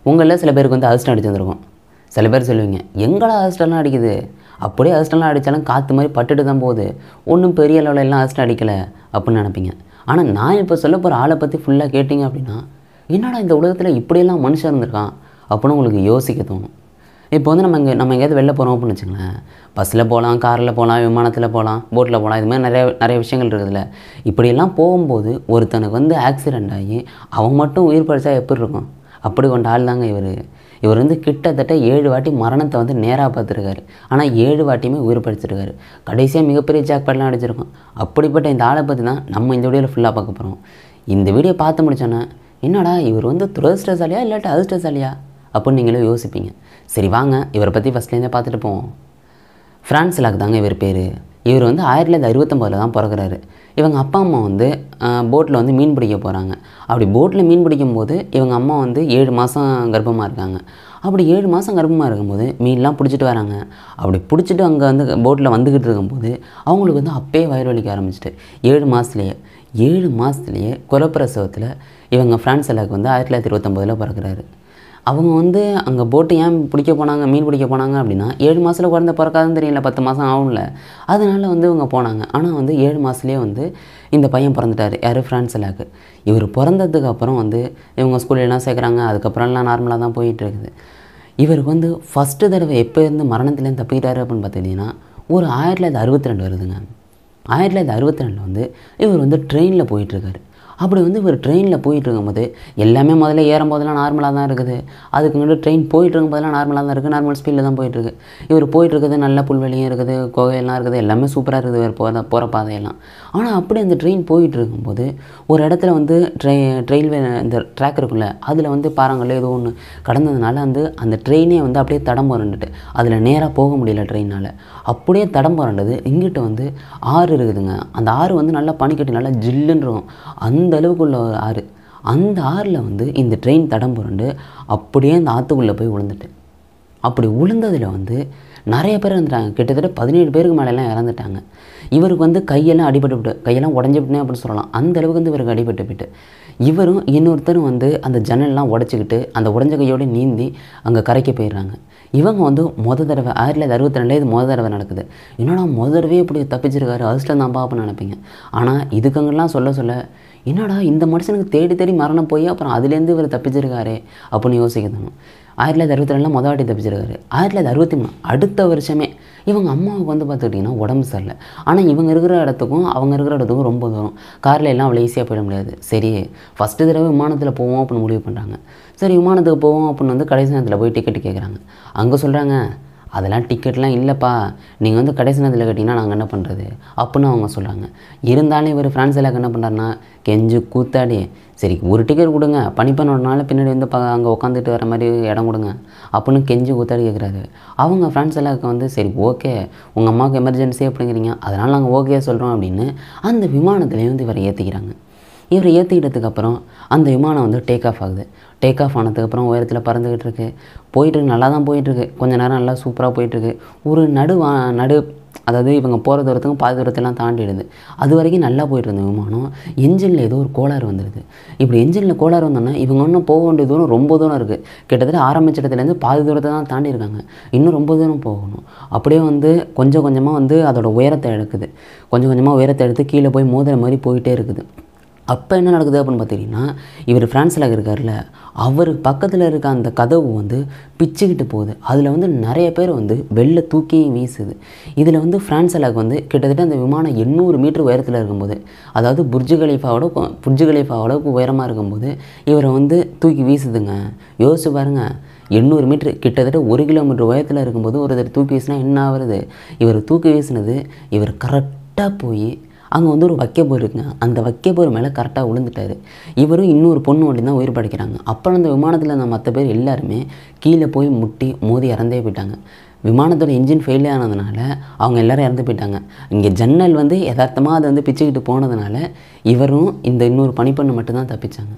உங்களில் சில பேருக்கு வந்து அதிர்ஷ்டம் அடிச்சிருந்துருக்கும் சில பேர் சொல்லுவீங்க எங்கடா அதிர்ஷ்டம்லாம் அடிக்குது அப்படியே அதிர்ஷ்டம்லாம் அடித்தாலும் காற்று மாதிரி பட்டுட்டு தான் போகுது ஒன்றும் பெரிய லெவலில் எல்லாம் அதிர்ஷ்டம் அடிக்கலை அப்படின்னு நினைப்பீங்க ஆனால் நான் இப்போ சொல்ல போகிற ஆளை பற்றி ஃபுல்லாக கேட்டிங்க அப்படின்னா என்னடா இந்த உலகத்தில் இப்படியெல்லாம் மனுஷன் இருந்திருக்கான் அப்படின்னு உங்களுக்கு யோசிக்க தோணும் இப்போ வந்து நம்ம இங்கே நம்ம எங்கேயாவது வெளில போகிறோம் அப்படின்னு வச்சுங்களேன் பஸ்ஸில் போகலாம் காரில் போகலாம் விமானத்தில் போகலாம் போட்டில் போகலாம் இது மாதிரி நிறைய நிறைய விஷயங்கள் இருக்குதுல்ல இப்படியெல்லாம் போகும்போது ஒருத்தனுக்கு வந்து ஆக்சிடெண்ட் ஆகி அவன் மட்டும் உயிர் பழிச்சா எப்படி இருக்கும் அப்படி கொண்ட ஆள் தாங்க இவர் இவர் வந்து கிட்டத்தட்ட ஏழு வாட்டி மரணத்தை வந்து நேராக பார்த்துருக்காரு ஆனால் ஏழு வாட்டியுமே உயிர் பழிச்சிருக்காரு கடைசியாக மிகப்பெரிய ஜாக்பாட்லாம் அடிச்சிருக்கோம் அப்படிப்பட்ட இந்த ஆளை பற்றி தான் நம்ம இந்த வீடியோவில் ஃபுல்லாக பார்க்க போகிறோம் இந்த வீடியோ பார்த்து முடிச்சோன்னே என்னடா இவர் வந்து துரதிருஷ்டசாலியா இல்லாட்டி அதிர்ஷ்டசாலியா அப்படின்னு நீங்களே யோசிப்பீங்க சரி வாங்க இவரை பற்றி ஃபஸ்ட்லேருந்தே பார்த்துட்டு போவோம் ஃப்ரான்ஸ்லாக் தாங்க இவர் பேர் இவர் வந்து ஆயிரத்தி தொள்ளாயிரத்தி அறுபத்தொம்போதில் தான் பிறகுறாரு இவங்க அப்பா அம்மா வந்து போட்டில் வந்து மீன் பிடிக்க போகிறாங்க அப்படி போட்டில் மீன் பிடிக்கும் போது இவங்க அம்மா வந்து ஏழு மாதம் கர்ப்பமாக இருக்காங்க அப்படி ஏழு மாதம் கர்ப்பமாக இருக்கும்போது மீன்லாம் பிடிச்சிட்டு வராங்க அப்படி பிடிச்சிட்டு அங்கே வந்து போட்டில் வந்துக்கிட்டு இருக்கும்போது அவங்களுக்கு வந்து அப்பயே வயிறு வலிக்க ஆரம்பிச்சிட்டு ஏழு மாதத்துலேயே ஏழு மாதத்துலேயே குலப்பிரசவத்தில் இவங்க ஃப்ரான்ஸ் எலாக்கு வந்து ஆயிரத்தி தொள்ளாயிரத்தி இருபத்தொம்போதில் பிறகுறாரு அவங்க வந்து அங்கே போட்டு ஏன் பிடிக்க போனாங்க மீன் பிடிக்க போனாங்க அப்படின்னா ஏழு மாதத்தில் குழந்தை பிறக்காதுன்னு தெரியல பத்து மாதம் ஆகும்ல அதனால வந்து இவங்க போனாங்க ஆனால் வந்து ஏழு மாதத்துலேயே வந்து இந்த பையன் பிறந்துட்டார் யார் ஃப்ரான்ஸ் எலாக்கு இவர் பிறந்ததுக்கு அப்புறம் வந்து இவங்க ஸ்கூல்லலாம் சேர்க்குறாங்க அதுக்கப்புறம்லாம் நார்மலாக தான் போயிட்டு இருக்குது இவருக்கு வந்து ஃபஸ்ட்டு தடவை எப்போ இருந்து மரணத்துலேருந்து தப்பிக்கிட்டாரு அப்படின்னு பார்த்துக்கிட்டிங்கன்னா ஒரு ஆயிரத்தி தொள்ளாயிரத்தி அறுபத்தி ரெண்டு வருதுங்க ஆயிரத்தி தொள்ளாயிரத்தி அறுபத்தி ரெண்டில் வந்து இவர் வந்து ட்ரெயினில் போயிட்டுருக்காரு அப்படி வந்து இவர் ட்ரெயினில் போயிட்டு இருக்கும்போது எல்லாமே முதல்ல ஏறும் போதெல்லாம் நார்மலாக தான் இருக்குது அதுக்கு முன்னாடி ட்ரெயின் போயிட்டு இருக்கும்போதெல்லாம் நார்மலாக தான் இருக்குது நார்மல் ஸ்பீடில் தான் போயிட்டுருக்கு இவர் போயிட்டு இருக்குது நல்ல புல்வெளியும் இருக்குது குகையெல்லாம் இருக்குது எல்லாமே சூப்பராக இருக்குது இவர் போகிற போகிற பாதையெல்லாம் ஆனால் அப்படி அந்த ட்ரெயின் போயிட்டு இருக்கும்போது ஒரு இடத்துல வந்து ட்ரெ ரயில்வே இந்த ட்ராக் இருக்குல்ல அதில் வந்து பாறாங்கல்ல ஏதோ ஒன்று கடந்ததுனால வந்து அந்த ட்ரெயினே வந்து அப்படியே தடம் புரண்டுட்டு அதில் நேராக போக முடியல ட்ரெயினால் அப்படியே தடம் புரண்டது இங்கிட்ட வந்து ஆறு இருக்குதுங்க அந்த ஆறு வந்து நல்லா பனிக்கட்டி நல்லா ஜில்லுன்னு இருக்கும் அந்த அளவுக்கு உள்ள ஒரு ஆறு அந்த ஆறில் வந்து இந்த ட்ரெயின் தடம் புரண்டு அப்படியே அந்த ஆற்றுக்குள்ளே போய் விழுந்துட்டு அப்படி விழுந்ததில் வந்து நிறைய பேர் இருந்துட்டாங்க கிட்டத்தட்ட பதினேழு பேருக்கு மேலெல்லாம் இறந்துட்டாங்க இவருக்கு வந்து கையெல்லாம் அடிபட்டு விட்டு கையெல்லாம் உடஞ்சிவிட்டுனே அப்படின்னு சொல்லலாம் அந்த அளவுக்கு வந்து இவருக்கு அடிபட்டு போயிட்டு இவரும் இன்னொருத்தரும் வந்து அந்த ஜன்னல்லாம் உடச்சிக்கிட்டு அந்த உடஞ்ச கையோடு நீந்தி அங்கே கரைக்கு போயிடுறாங்க இவங்க வந்து முத தடவை ஆயிரத்தி தொள்ளாயிரத்தி அறுபத்தி ரெண்டுல இது முத தடவை நடக்குது என்னடா முத தடவையே இப்படி தப்பிச்சிருக்காரு அதிர்ஷ்டம் தான் அப்படின்னு நினைப்பீங்க ஆனால் இதுக்கங்கெல்லாம் சொல்ல சொல்ல என்னடா இந்த மனுஷனுக்கு தேடி தேடி மரணம் போய் அப்புறம் அதுலேருந்து இவர் தப்பிச்சிருக்காரே அப்படின்னு யோசிக்க தோணும் ஆயிரத்தி தொள்ளாயிரத்தி அறுபத்தி ரெண்டில் மொதல் வாட்டி தப்பிச்சிருக்காரு ஆயிரத்தி தொள்ளாயிரத்தி அறுபத்தி மூணு அடுத்த வருஷமே இவங்க அம்மாவுக்கு வந்து பார்த்துக்கிட்டிங்கன்னா உடம்பு சரியில்லை ஆனால் இவங்க இருக்கிற இடத்துக்கும் அவங்க இருக்கிற இடத்துக்கும் ரொம்ப தூரம் காரில் எல்லாம் அவ்வளோ ஈஸியாக போயிட முடியாது சரி ஃபஸ்ட்டு தடவை விமானத்தில் போவோம் அப்படின்னு முடிவு பண்ணுறாங்க சரி விமானத்துக்கு போவோம் அப்படின்னு வந்து கடைசி நேரத்தில் போய் டிக்கெட் கேட்குறாங்க அங்கே சொல்கிறாங்க அதெல்லாம் டிக்கெட்லாம் இல்லைப்பா நீங்கள் வந்து கடைசி நேரத்தில் கேட்டிங்கன்னா நாங்கள் என்ன பண்ணுறது அப்படின்னு அவங்க சொல்கிறாங்க இருந்தாலும் இவர் ஃப்ரான்ஸ் எல்லாம் என்ன பண்ணுறாருன்னா கெஞ்சு கூத்தாடி சரி ஒரு டிக்கெட் கொடுங்க பனிப்பனோடனால பின்னாடி வந்து ப அங்கே உட்காந்துட்டு வர மாதிரி இடம் கொடுங்க அப்படின்னு கெஞ்சு கூத்தாடி கேட்குறாரு அவங்க ஃப்ரெண்ட்ஸ் எல்லாம் வந்து சரி ஓகே உங்கள் அம்மாவுக்கு எமர்ஜென்சி அப்படிங்கிறீங்க அதனால் நாங்கள் ஓகே சொல்கிறோம் அப்படின்னு அந்த விமானத்துலேயே வந்து இவரை ஏற்றிக்கிறாங்க இவரை ஏற்றிக்கிட்டதுக்கு அப்புறம் அந்த விமானம் வந்து டேக் ஆஃப் ஆகுது டேக் ஆஃப் ஆனதுக்கப்புறம் உயரத்தில் பறந்துக்கிட்டு இருக்கு போயிட்டுருக்கு நல்லா தான் போயிட்டுருக்கு கொஞ்ச நேரம் நல்லா சூப்பராக போயிட்டுருக்கு ஒரு நடு வா நடு அதாவது இவங்க போகிற தூரத்துக்கும் பாதி தூரத்தெல்லாம் தாண்டிடுது அது வரைக்கும் நல்லா போயிட்டு இருந்த விமானம் என்ஜினில் ஏதோ ஒரு கோளாறு வந்துடுது இப்படி என்ஜினில் கோளாறு வந்தோன்னா இவங்க இன்னும் போக வேண்டிய தூரம் ரொம்ப தூரம் இருக்குது கிட்டத்தட்ட ஆரம்பிச்ச இடத்துலேருந்து பாதி தூரத்தை தான் தாண்டி இருக்காங்க இன்னும் ரொம்ப தூரம் போகணும் அப்படியே வந்து கொஞ்சம் கொஞ்சமாக வந்து அதோட உயரத்தை எடுக்குது கொஞ்சம் கொஞ்சமாக உயரத்தை எடுத்து கீழே போய் மோதுற மாதிரி போயிட்டே இருக்குது அப்போ என்ன நடக்குது அப்படின்னு பார்த்தீங்கன்னா இவர் ஃப்ரான்ஸில் இருக்கார்ல அவருக்கு பக்கத்தில் இருக்க அந்த கதவு வந்து பிச்சுக்கிட்டு போகுது அதில் வந்து நிறைய பேர் வந்து வெளில தூக்கி வீசுது இதில் வந்து ஃப்ரான்ஸலாக்கு வந்து கிட்டத்தட்ட அந்த விமானம் எண்ணூறு மீட்டர் உயரத்தில் இருக்கும்போது அதாவது புர்ஜு கலீஃபாவோட கொ- புர்ஜு கலீஃபாவோட உயரமாக இருக்கும்போது இவரை வந்து தூக்கி வீசுதுங்க யோசிச்சு பாருங்கள் எண்ணூறு மீட்ரு கிட்டத்தட்ட ஒரு கிலோமீட்டர் உயரத்தில் இருக்கும்போது ஒருத்தர் தூக்கி வீசினா என்ன ஆகுறது இவர் தூக்கி வீசினது இவர் கரெக்டாக போய் அங்கே வந்து ஒரு வைக்கபோர் இருக்குங்க அந்த வைக்கபோர் மேலே கரெக்டாக விழுந்துட்டாரு இவரும் இன்னொரு பொண்ணு ஒட்டி தான் உயிர் படைக்கிறாங்க அப்புறம் அந்த விமானத்தில் இருந்த மற்ற பேர் எல்லாருமே கீழே போய் முட்டி மோதி இறந்தே போயிட்டாங்க விமானத்தோட இன்ஜின் ஃபெயில் ஆனதுனால அவங்க எல்லாரும் இறந்து போயிட்டாங்க இங்கே ஜன்னல் வந்து யதார்த்தமாக அதை வந்து பிச்சுக்கிட்டு போனதுனால இவரும் இந்த இன்னொரு பனிப்பெண்ணு மட்டும்தான் தப்பிச்சாங்க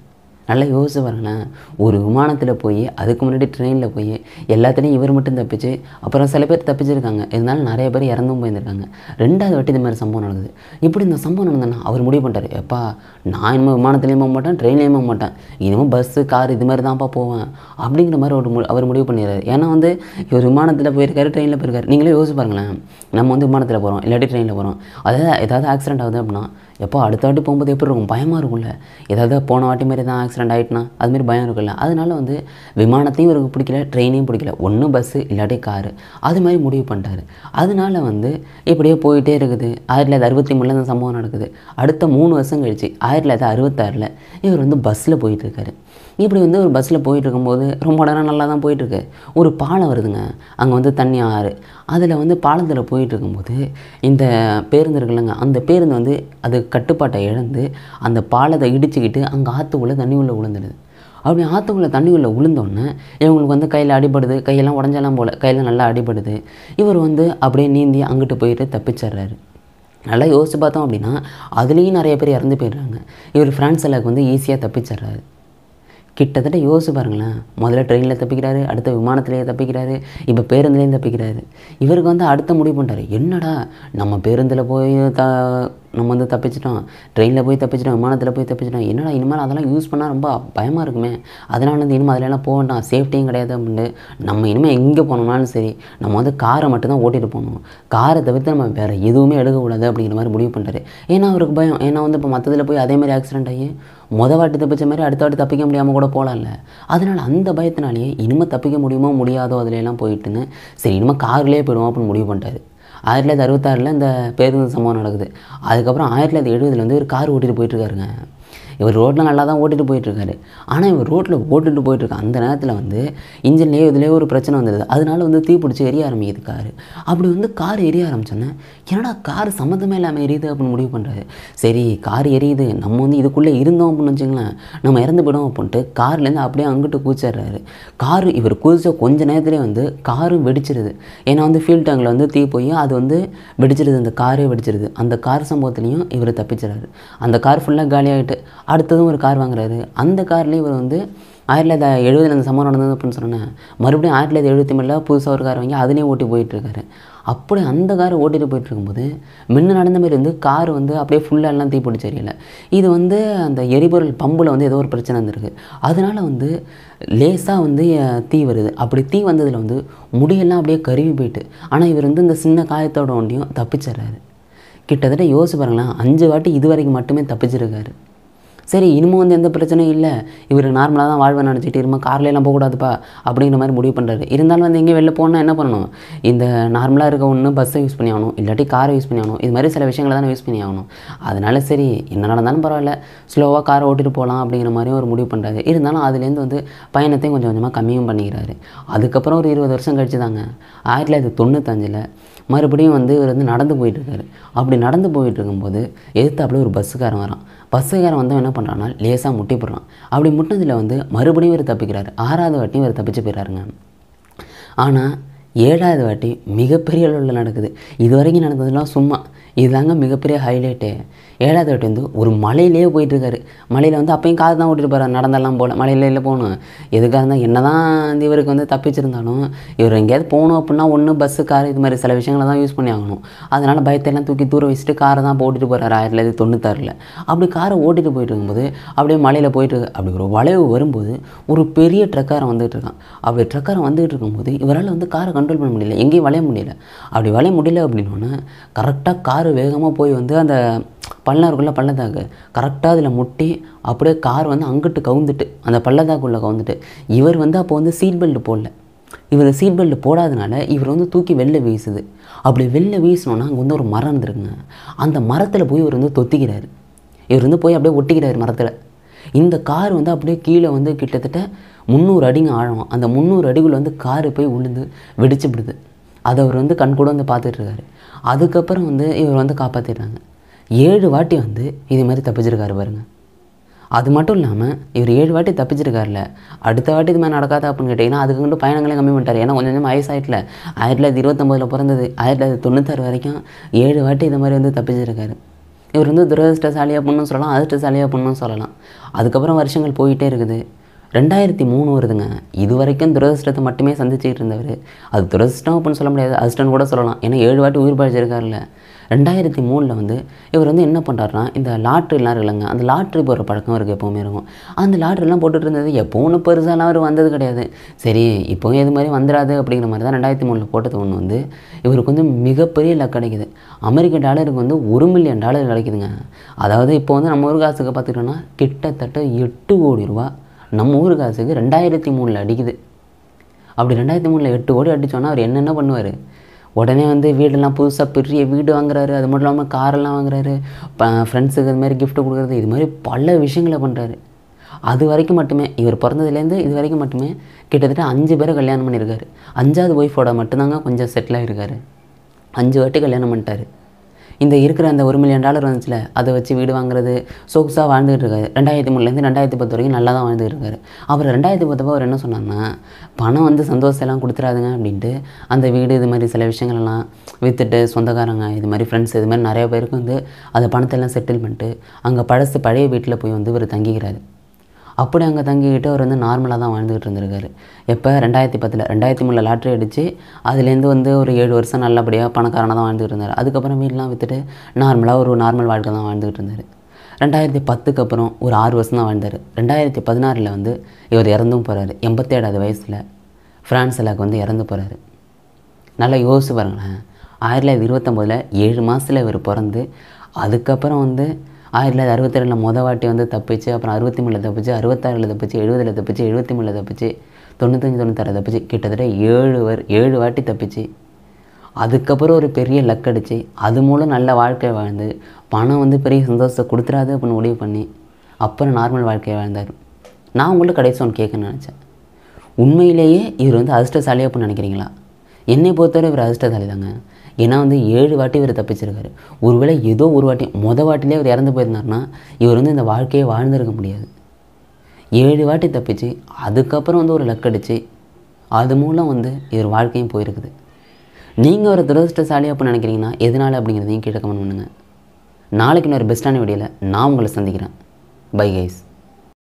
நல்லா யோசிச்சு பாருங்களேன் ஒரு விமானத்தில் போய் அதுக்கு முன்னாடி ட்ரெயினில் போய் எல்லாத்துலேயும் இவர் மட்டும் தப்பிச்சு அப்புறம் சில பேர் தப்பிச்சிருக்காங்க இருந்தாலும் நிறைய பேர் இறந்தும் போயிருந்திருக்காங்க ரெண்டாவது வாட்டி இந்த மாதிரி சம்பவம் நடக்குது இப்படி இந்த சம்பவம் நடந்ததுன்னா அவர் முடிவு பண்ணிட்டாரு எப்பா நான் இனிமேல் விமானத்துலேயும் போக மாட்டேன் ட்ரெயின்லேயும் போக மாட்டேன் இனிமேல் பஸ்ஸு கார் இது மாதிரி தான்ப்பா போவேன் அப்படிங்கிற மாதிரி ஒரு மு- அவர் முடிவு பண்ணிடுறாரு ஏன்னா வந்து இவர் விமானத்தில் போயிருக்காரு ட்ரெயினில் போயிருக்காரு நீங்களே யோசிச்சு பாருங்களேன் நம்ம வந்து விமானத்தில் போகிறோம் இல்லாட்டி ட்ரெயினில் போகிறோம் அதாவது ஏதாவது ஆக்சிடென்ட் ஆகுது அப்படின்னா எப்போ அடுத்த வாட்டி போகும்போது எப்படி இருக்கும் பயமாக இருக்கும்ல ஏதாவது போன வாட்டி மாதிரி தான் ஆக்சிடென்ட் ஆகிட்டுனா அதுமாரி பயம் இருக்குல்ல அதனால வந்து விமானத்தையும் இவருக்கு பிடிக்கல ட்ரெயினையும் பிடிக்கல ஒன்றும் பஸ்ஸு இல்லாட்டி காரு அது மாதிரி முடிவு பண்ணிட்டாரு அதனால வந்து இப்படியே போயிட்டே இருக்குது ஆயிரத்தி தொள்ளாயிரத்தி அறுபத்தி மூணில் இந்த சம்பவம் நடக்குது அடுத்த மூணு வருஷம் கழிச்சு ஆயிரத்தி தொள்ளாயிரத்தி அறுபத்தாறில் இவர் வந்து பஸ்ஸில் போயிட்டு இருக்காரு இப்படி வந்து ஒரு பஸ்ஸில் போயிட்டு இருக்கும்போது ரொம்ப நேரம் நல்லா தான் போயிட்டுருக்கு ஒரு பாலம் வருதுங்க அங்கே வந்து தண்ணி ஆறு அதில் வந்து பாலத்தில் போயிட்டு இருக்கும்போது இந்த பேருந்து இருக்குல்லங்க அந்த பேருந்து வந்து அது கட்டுப்பாட்டை இழந்து அந்த பாலத்தை இடிச்சுக்கிட்டு அங்கே ஆற்றுக்குள்ளே தண்ணி உள்ள விழுந்துடுது அப்படி ஆற்றுக்குள்ளே தண்ணி உள்ள விழுந்தோடனே இவங்களுக்கு வந்து கையில் அடிபடுது கையெல்லாம் உடஞ்செல்லாம் போல கையில் நல்லா அடிபடுது இவர் வந்து அப்படியே நீந்தி அங்கிட்டு போயிட்டு தப்பிச்சிடுறாரு நல்லா யோசிச்சு பார்த்தோம் அப்படின்னா அதுலேயும் நிறைய பேர் இறந்து போயிடுறாங்க இவர் ஃப்ரான்ஸ் எல்லாம் வந்து ஈஸியாக தப்பிச்சிடுறாரு கிட்டத்தட்ட யோசிச்சு பாருங்களேன் முதல்ல ட்ரெயினில் தப்பிக்கிறாரு அடுத்த விமானத்திலேயே தப்பிக்கிறாரு இப்போ பேருந்துலேயும் தப்பிக்கிறாரு இவருக்கு வந்து அடுத்த முடிவு பண்ணிட்டாரு என்னடா நம்ம பேருந்தில் போய் த நம்ம வந்து தப்பிச்சிட்டோம் ட்ரெயினில் போய் தப்பிச்சிட்டோம் விமானத்தில் போய் தப்பிச்சிட்டோம் என்னடா இனிமேல் அதெல்லாம் யூஸ் பண்ணால் ரொம்ப பயமாக இருக்குமே அதனால் வந்து இனிமேல் அதிலெல்லாம் போக வேண்டாம் சேஃப்டியும் கிடையாது அப்படின்ட்டு நம்ம இனிமேல் எங்கே போனோம்னாலும் சரி நம்ம வந்து காரை மட்டும்தான் ஓட்டிகிட்டு போகணும் காரை தவிர்த்து நம்ம வேறு எதுவுமே எடுக்கக்கூடாது அப்படிங்கிற மாதிரி முடிவு பண்ணிட்டாரு ஏன்னா அவருக்கு பயம் ஏன்னா வந்து இப்போ மற்றதில் போய் அதே மாதிரி ஆக்சிடென்ட் ஆகி முத வாட்டி தப்பிச்ச மாதிரி அடுத்த வாட்டி தப்பிக்க முடியாமல் கூட போகலாம்ல அதனால் அந்த பயத்தினாலேயே இனிமேல் தப்பிக்க முடியுமோ முடியாதோ அதுல எல்லாம் போயிட்டுன்னு சரி இனிமேல் கார்லேயே போயிடுவோம் அப்படின்னு முடிவு பண்ணிட்டாரு ஆயிரத்தி தொள்ளாயிரத்தி அறுபத்தாறில் இந்த பேருந்து சம்பவம் நடக்குது அதுக்கப்புறம் ஆயிரத்தி தொள்ளாயிரத்தி எழுபதுல வந்து ஒரு கார் ஓட்டிகிட்டு போயிட்டுருக்காருங்க இவர் ரோட்டில் நல்லா தான் ஓட்டிகிட்டு போயிட்டுருக்காரு ஆனால் இவர் ரோட்டில் ஓட்டிட்டு போயிட்டுருக்க அந்த நேரத்தில் வந்து இன்ஜின்லேயோ இதுலேயோ ஒரு பிரச்சனை வந்துடுது அதனால வந்து தீ பிடிச்சி எரிய ஆரம்பிக்குது கார் அப்படி வந்து கார் எரிய ஆரம்பிச்சோன்னே என்னடா கார் சம்மந்தமே இல்லாமல் எரியுது அப்படின்னு முடிவு பண்ணுறாரு சரி கார் எரியுது நம்ம வந்து இதுக்குள்ளே இருந்தோம் அப்படின்னு வச்சுங்களேன் நம்ம இறந்து போயிடும் அப்படின்ட்டு கார்லேருந்து அப்படியே அங்கிட்டு கூச்சிடுறாரு கார் இவர் குதிச்ச கொஞ்ச நேரத்துலேயே வந்து காரும் வெடிச்சிருது ஏன்னா வந்து ஃபீல் டேங்கில் வந்து தீ போய் அது வந்து வெடிச்சிருது அந்த காரே வெடிச்சிருது அந்த கார் சம்பவத்துலேயும் இவர் தப்பிச்சிடுறாரு அந்த கார் ஃபுல்லாக காலியாகிட்டு அடுத்ததும் ஒரு கார் வாங்குறாரு அந்த கார்லேயும் இவர் வந்து ஆயிரத்தி தொள்ளாயிரத்தி எழுபதில் அந்த சம்பவம் நடந்தது அப்படின்னு சொன்னேன் மறுபடியும் ஆயிரத்தி தொள்ளாயிரத்தி எழுபத்தி மூணில் புதுசாக ஒரு கார் வாங்கி அதுலேயும் ஓட்டி போயிட்டுருக்காரு அப்படி அந்த காரை ஓட்டிட்டு போயிட்டு இருக்கும்போது முன்ன நடந்த மாதிரி வந்து கார் வந்து அப்படியே ஃபுல்லாக எல்லாம் தீ பிடிச்சி எரியல இது வந்து அந்த எரிபொருள் பம்பில் வந்து ஏதோ ஒரு பிரச்சனை வந்திருக்கு அதனால வந்து லேசாக வந்து அஹ், தீ வருது அப்படி தீ வந்ததில் வந்து முடியெல்லாம் அப்படியே கருவி போயிட்டு ஆனால் இவர் வந்து இந்த சின்ன காயத்தோட ஒண்டியும் தப்பிச்சிடுறாரு கிட்டத்தட்ட யோசிச்சு பாருங்களேன் அஞ்சு வாட்டி இது வரைக்கும் மட்டுமே தப்பிச்சிருக்காரு சரி இனிமே வந்து எந்த பிரச்சனையும் இல்லை இவர் நார்மலாக தான் வாழ்வை நினச்சிட்டு இருமா கார்லாம் போகக்கூடாதுப்பா அப்படிங்கிற மாதிரி முடிவு பண்ணுறாரு இருந்தாலும் வந்து எங்கேயும் வெளில போனால் என்ன பண்ணணும் இந்த நார்மலாக இருக்க ஒன்று பஸ்ஸை யூஸ் பண்ணி ஆகணும் இல்லாட்டி காரை யூஸ் பண்ணி ஆகணும் இது மாதிரி சில விஷயங்களை தானே யூஸ் பண்ணி ஆகணும் அதனால சரி என்ன நடந்தாலும் பரவாயில்ல ஸ்லோவாக காரை ஓட்டிட்டு போகலாம் அப்படிங்கிற மாதிரி ஒரு முடிவு பண்ணுறாரு இருந்தாலும் அதுலேருந்து வந்து பயணத்தையும் கொஞ்சம் கொஞ்சமாக கம்மியும் பண்ணிக்கிறாரு அதுக்கப்புறம் ஒரு இருபது வருஷம் கழிச்சு தாங்க ஆயிரத்தி தொள்ளாயிரத்தி தொண்ணூத்தஞ்சில் மறுபடியும் வந்து இவர் வந்து நடந்து போயிட்டுருக்காரு அப்படி நடந்து போயிட்டு இருக்கும்போது எதிர்த்தாப்புல ஒரு பஸ்ஸுக்காரன் வரான் பஸ்ஸுக்காரன் வந்தவன் என்ன பண்ணுறான்னா லேசாக முட்டி போடுறான் அப்படி முட்டினதில் வந்து மறுபடியும் இவர் தப்பிக்கிறாரு ஆறாவது வாட்டியும் இவர் தப்பிச்சு போயிடுறாருங்க ஆனால் ஏழாவது வாட்டி மிகப்பெரிய அளவில் நடக்குது இது வரைக்கும் நடந்ததெல்லாம் சும்மா இதுதாங்க மிகப்பெரிய ஹைலைட்டே ஏழாவது வாட்டி வந்து ஒரு மலையிலேயே போயிட்டுருக்காரு மலையில் வந்து அப்பயும் காது தான் ஓட்டிட்டு போகிறார் நடந்தெல்லாம் போகல மலையில இல்லை போகணும் எதுக்காக இருந்தால் என்ன தான் இவருக்கு வந்து தப்பிச்சிருந்தாலும் இவர் எங்கேயாவது போகணும் அப்படின்னா ஒன்று பஸ்ஸு கார் இது மாதிரி சில விஷயங்களை தான் யூஸ் பண்ணி ஆகணும் அதனால் பயத்தையெல்லாம் தூக்கி தூர வச்சுட்டு காரை தான் ஓட்டிட்டு போகிறாரு ஆயிரத்தி தொள்ளாயிரத்தி தொண்ணூத்தாறில் அப்படி காரை ஓட்டிட்டு போயிட்டு இருக்கும்போது அப்படியே மலையில் போயிட்டு அப்படி ஒரு வளைவு வரும்போது ஒரு பெரிய ட்ரக்காரன் வந்துகிட்டு இருக்கான் அப்படி ட்ரக்காரன் வந்துகிட்டு இருக்கும்போது இவரால் வந்து காரை கண்ட்ரோல் பண்ண முடியல எங்கேயும் வளைய முடியல அப்படி வளைய முடியல அப்படின்னோடனே கரெக்டாக காரு வேகமாக போய் வந்து அந்த பள்ளம் இருக்குள்ள பள்ளத்தாக்கு கரெக்டாக அதில் முட்டி அப்படியே கார் வந்து அங்கிட்டு கவுந்துட்டு அந்த பள்ளத்தாக்குள்ளே கவுந்துட்டு இவர் வந்து அப்போ வந்து சீட் பெல்ட் போடல இவர் சீட் பெல்ட் போடாதனால இவர் வந்து தூக்கி வெளில வீசுது அப்படி வெளில வீசினோன்னா அங்கே வந்து ஒரு மரம் இருந்துருங்க அந்த மரத்தில் போய் இவர் வந்து தொத்திக்கிறாரு இவர் வந்து போய் அப்படியே ஒட்டிக்கிறாரு மரத்தில் இந்த கார் வந்து அப்படியே கீழே வந்து கிட்டத்தட்ட முந்நூறு அடிங்க ஆழம் அந்த முந்நூறு அடிக்குள்ள வந்து காரு போய் விழுந்து வெடிச்சு விடுது அதை அவர் வந்து கண் கூட வந்து பார்த்துட்டு இருக்காரு அதுக்கப்புறம் வந்து இவர் வந்து காப்பாற்றிடுறாங்க ஏழு வாட்டி வந்து இது மாதிரி தப்பிச்சிருக்காரு பாருங்க அது மட்டும் இல்லாமல் இவர் ஏழு வாட்டி தப்பிச்சிருக்காருல அடுத்த வாட்டி இது மாதிரி நடக்காதா அப்படின்னு கேட்டிங்கன்னா அதுக்கு கொண்டு பயணங்களே கம்மி பண்ணிட்டார் ஏன்னா கொஞ்சம் கொஞ்சம் வயசாயிட்டில் ஆயிரத்தி தொள்ளாயிரத்தி இருபத்தொம்போதில் பிறந்தது ஆயிரத்தி தொள்ளாயிரத்தி தொண்ணூத்தாறு வரைக்கும் ஏழு வாட்டி இது மாதிரி வந்து தப்பிச்சிருக்காரு இவர் வந்து துரதிருஷ்டசாலியாக பொண்ணும் சொல்லலாம் அதிர்ஷ்டசாலியாக பொண்ணும் சொல்லலாம் அதுக்கப்புறம் வருஷங்கள் போயிட்டே இருக்குது ரெண்டாயிரத்தி மூணு வருதுங்க இது வரைக்கும் துரதிருஷ்டத்தை மட்டுமே சந்திச்சுக்கிட்டு இருந்தவர் அது துரதிருஷ்டம் அப்படின்னு சொல்ல முடியாது அதிர்ஷ்டம் கூட சொல்லலாம் ஏன்னா ஏழு வாட்டி உயிர் பழிச்சிருக்காருல்ல ரெண்டாயிரத்தி மூணில் வந்து இவர் வந்து என்ன பண்ணுறாருனா இந்த லாட்ரிலாம் இருக்குல்லங்க அந்த லாட்ரி போடுற பழக்கம் இருக்குது எப்போவுமே இருக்கும் அந்த லாட்ரிலாம் போட்டுட்டு இருந்தது எப்போ ஒன்று பெருசாலாம் அவர் வந்தது கிடையாது சரி இப்போவும் இது மாதிரி வந்துடாது அப்படிங்கிற மாதிரி தான் ரெண்டாயிரத்தி மூணில் போட்டது ஒன்று வந்து இவருக்கு வந்து மிகப்பெரிய லக் கிடைக்குது அமெரிக்க டாலருக்கு வந்து ஒரு மில்லியன் டாலர் கிடைக்குதுங்க அதாவது இப்போ வந்து நம்ம ஊர் காசுக்கு பார்த்துக்கிட்டோன்னா கிட்டத்தட்ட எட்டு கோடி ரூபா நம்ம ஊர் காசுக்கு ரெண்டாயிரத்தி மூணில் அடிக்குது அப்படி ரெண்டாயிரத்தி மூணில் எட்டு கோடி அடித்தோன்னா அவர் என்னென்ன பண்ணுவார் உடனே வந்து வீடெல்லாம் புதுசாக பெரிய வீடு வாங்குறாரு அது மட்டும் இல்லாமல் காரெல்லாம் வாங்குறாரு ஃப்ரெண்ட்ஸுக்கு இது மாதிரி gift கொடுக்குறது இது மாதிரி பல விஷயங்களை பண்ணுறாரு அது வரைக்கும் மட்டுமே இவர் பிறந்ததுலேருந்து இது வரைக்கும் மட்டுமே கிட்டத்தட்ட அஞ்சு பேரை கல்யாணம் பண்ணியிருக்காரு அஞ்சாவது ஒய்ஃபோட மட்டும்தாங்க கொஞ்சம் செட்டில் ஆகிருக்காரு அஞ்சு வாட்டி கல்யாணம் பண்ணிட்டாரு இந்த இருக்கிற அந்த ஒரு மில்லியன் டாலர் வந்துச்சுல அதை வச்சு வீடு வாங்குறது சொகுசாக வாழ்ந்துகிட்டு இருக்காரு ரெண்டாயிரத்தி மூணுலேருந்து ரெண்டாயிரத்தி பத்து வரைக்கும் நல்லா தான் வாழ்ந்துகிட்டு இருக்காரு அவர் ரெண்டாயிரத்தி பத்தப்போ அவர் என்ன சொன்னார்னா பணம் வந்து சந்தோஷம் எல்லாம் கொடுத்துறாதுங்க அப்படின்ட்டு அந்த வீடு இது மாதிரி சில விஷயங்கள் எல்லாம் விற்றுட்டு சொந்தக்காரங்க இது மாதிரி ஃப்ரெண்ட்ஸ் இது மாதிரி நிறைய பேருக்கு வந்து அந்த பணத்தை எல்லாம் செட்டில் பண்ணிட்டு அங்கே பழசு பழைய வீட்டில் போய் வந்து இவர் தங்கிக்கிறாரு அப்படி அங்கே தங்கிக்கிட்டு அவர் வந்து நார்மலாக தான் வாழ்ந்துக்கிட்டு இருந்திருக்காரு எப்போ ரெண்டாயிரத்தி பத்தில் ரெண்டாயிரத்தி மூணில் லாட்ரி அடித்து அதுலேருந்து வந்து ஒரு ஏழு வருஷம் நல்லபடியாக பணக்காரனாக தான் வாழ்ந்துக்கிட்டு இருந்தார் அதுக்கப்புறம் வீடெலாம் விற்றுட்டு நார்மலாக ஒரு நார்மல் வாழ்க்கை தான் வாழ்ந்துக்கிட்டு இருந்தார் ரெண்டாயிரத்தி பத்துக்கு அப்புறம் ஒரு ஆறு வருஷம் தான் வாழ்ந்தார் ரெண்டாயிரத்தி பதினாறில் வந்து இவர் இறந்தும் போகிறாரு எண்பத்தேழாவது வயசில் ஃப்ரான்ஸில் வந்து இறந்து போகிறாரு நல்லா யோசிச்சு பாருங்களேன் ஆயிரத்தி தொள்ளாயிரத்தி இருபத்தொம்போதில் ஏழு மாதத்தில் இவர் பிறந்து அதுக்கப்புறம் வந்து ஆயிரத்தி தொள்ளாயிரத்தி அறுபத்தேழில் மொத வாட்டி வந்து தப்பிச்சு அப்புறம் அறுபத்தி மூணில் தப்பிச்சு அறுபத்தாறில் தப்பிச்சு எழுபதில் தப்பிச்சு எழுபத்தி மூணில் தப்பிச்சு தொண்ணூத்தஞ்சு தொண்ணூத்தாறு தப்பிச்சு கிட்டத்தட்ட ஏழு வர் ஏழு வாட்டி தப்பிச்சு அதுக்கப்புறம் ஒரு பெரிய லக் அடிச்சு அது மூலம் நல்ல வாழ்க்கை வாழ்ந்து பணம் வந்து பெரிய சந்தோஷத்தை கொடுத்துறாது அப்படின்னு முடிவு பண்ணி அப்புறம் நார்மல் வாழ்க்கையை வாழ்ந்தார் நான் உங்கள்ட்ட கடைசி ஒன்று கேட்கணும்னு நினச்சேன் உண்மையிலேயே இவர் வந்து அதிர்ஷ்டசாலியாக அப்படின்னு நினைக்கிறீங்களா என்னை பொறுத்தவரை இவர் அதிர்ஷ்டசாலி தாங்க ஏன்னா வந்து ஏழு வாட்டி இவர் தப்பிச்சிருக்காரு ஒருவேளை ஏதோ ஒரு வாட்டி மொத வாட்டிலே இவர் இறந்து போயிருந்தாருன்னா இவர் வந்து இந்த வாழ்க்கையை வாழ்ந்திருக்க முடியாது ஏழு வாட்டி தப்பிச்சு அதுக்கப்புறம் வந்து ஒரு லக் அடிச்சு அது மூலம் வந்து இவர் வாழ்க்கையும் போயிருக்குது நீங்கள் ஒரு துரதிருஷ்டசாலி அப்படின்னு நினைக்கிறீங்கன்னா எதனால அப்படிங்கிறதையும் கீழே கமெண்ட் பண்ணுங்கள் நாளைக்கு இன்னொரு பெஸ்ட்டான வீடியோவில் நான் உங்களை சந்திக்கிறேன் பை கைஸ்